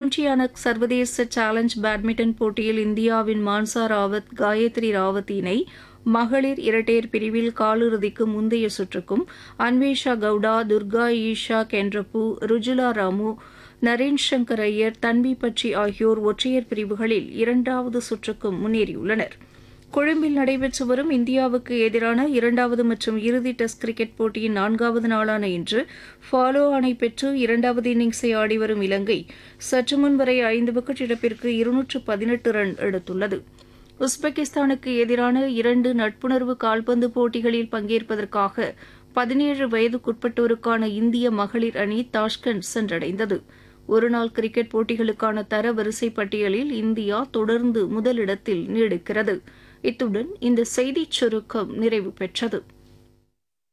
பாண்டியானக் சர்வதேச challenge badminton போட்டியில் இந்தியாவின் மான்சா ராவத் காயத்ரி ராவத் இணை மகளிர் இரட்டையர் பிரிவில் காலிறுதிக்கு முந்தைய சுற்றுக்கும் அன்வேஷா கவுடா துர்கா ஈஷா கென்றப்பு ருஜுலா ராமு நரேன் சங்கர் ஐயர் தன்வி பட்சி ஆகியோர் ஒற்றையர் பிரிவுகளில் இரண்டாவது சுற்றுக்கும் முன்னேறியுள்ளனர் கொழும்பில் நடைபெற்று வரும் இந்தியாவுக்கு எதிரான இரண்டாவது மற்றும் இறுதி டெஸ்ட் கிரிக்கெட் போட்டியின் நான்காவது நாளான இன்று ஃபாலோ ஆணை பெற்று இரண்டாவது இன்னிங்ஸை ஆடிவரும் இலங்கை சற்று முன் வரை ஐந்து விக்கெட் இழப்பிற்கு இருநூற்று பதினெட்டு ரன் எடுத்துள்ளது உஸ்பெகிஸ்தானுக்கு எதிரான இரண்டு நட்புணர்வு கால்பந்து போட்டிகளில் பங்கேற்பதற்காக பதினேழு வயதுக்குட்பட்டோருக்கான இந்திய மகளிர் அணி தாஷ்கண்ட் சென்றடைந்தது ஒருநாள் கிரிக்கெட் போட்டிகளுக்கான தர வரிசை பட்டியலில் இந்தியா தொடர்ந்து முதலிடத்தில் நீடிக்கிறது இத்துடன் இந்த செய்திச் சுருக்கம் நிறைவு பெற்றது